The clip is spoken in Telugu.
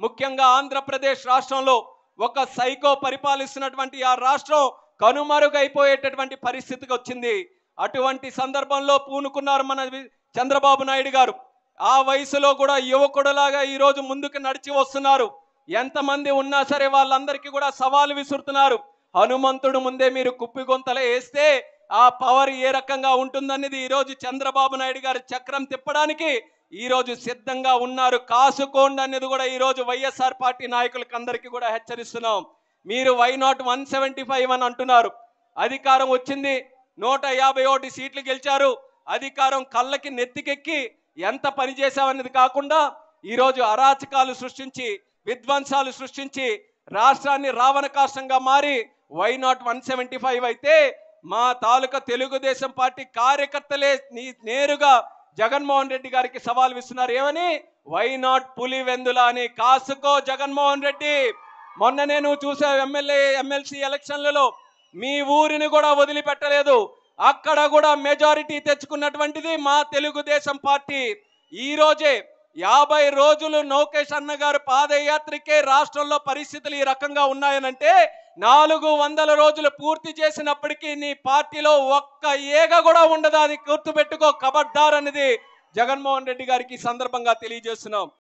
ముఖ్యంగా ఆంధ్రప్రదేశ్ రాష్ట్రంలో ఒక సైకో పరిపాలిస్తున్నటువంటి ఆ రాష్ట్రం కనుమరుగైపోయేటటువంటి పరిస్థితికి వచ్చింది అటువంటి సందర్భంలో పూనుకున్నారు మన వి- చంద్రబాబు నాయుడు గారు ఆ వయసులో కూడా యువకుడులాగా ఈరోజు ముందుకు నడిచి వస్తున్నారు ఎంతమంది ఉన్నా సరే వాళ్ళందరికీ కూడా సవాలు విసురుతున్నారు హనుమంతుడు ముందే మీరు కుప్పిగొంతల వేస్తే ఆ పవర్ ఏ రకంగా ఉంటుందనేది ఈరోజు చంద్రబాబు నాయుడు గారు చక్రం తిప్పడానికి ఈరోజు సిద్ధంగా ఉన్నారు కాసుకోండి అనేది కూడా ఈరోజు వైఎస్ఆర్ పార్టీ నాయకులకు అందరికీ కూడా హెచ్చరిస్తున్నాం మీరు why not one seventy five అని అంటున్నారు అధికారం వచ్చింది నూట యాభై ఒకటి సీట్లు గెలిచారు అధికారం కళ్ళకి నెత్తికెక్కి ఎంత పని చేశామనేది కాకుండా ఈరోజు అరాచకాలు సృష్టించి విధ్వంసాలు సృష్టించి రాష్ట్రాన్ని రావణ కాష్టంగా మారి why not one seventy five అయితే మా తాలూకా తెలుగుదేశం పార్టీ కార్యకర్తలే నీ- నేరుగా జగన్మోహన్ రెడ్డి గారికి సవాల్ ఇస్తున్నారు ఏమని వై నాట్ పులివెందుల అని కాసుకో జగన్మోహన్ రెడ్డి మొన్ననే నువ్వు చూసావు ఎమ్మెల్యే ఎమ్మెల్సీ ఎలక్షన్లలో మీ ఊరిని కూడా వదిలిపెట్టలేదు అక్కడ కూడా మెజారిటీ తెచ్చుకున్నటువంటిది మా తెలుగుదేశం పార్టీ ఈ రోజే యాభై రోజులు నౌకేష్ అన్న గారు పాదయాత్రకే రాష్ట్రంలో పరిస్థితులు ఈ రకంగా ఉన్నాయనంటే నాలుగు వందల రోజులు పూర్తి చేసినప్పటికీ నీ పార్టీలో ఒక్క ఏగ కూడా ఉండదు అది గుర్తుపెట్టుకో కబడ్దార్ అనేది జగన్మోహన్ రెడ్డి గారికి ఈ సందర్భంగా తెలియజేస్తున్నాం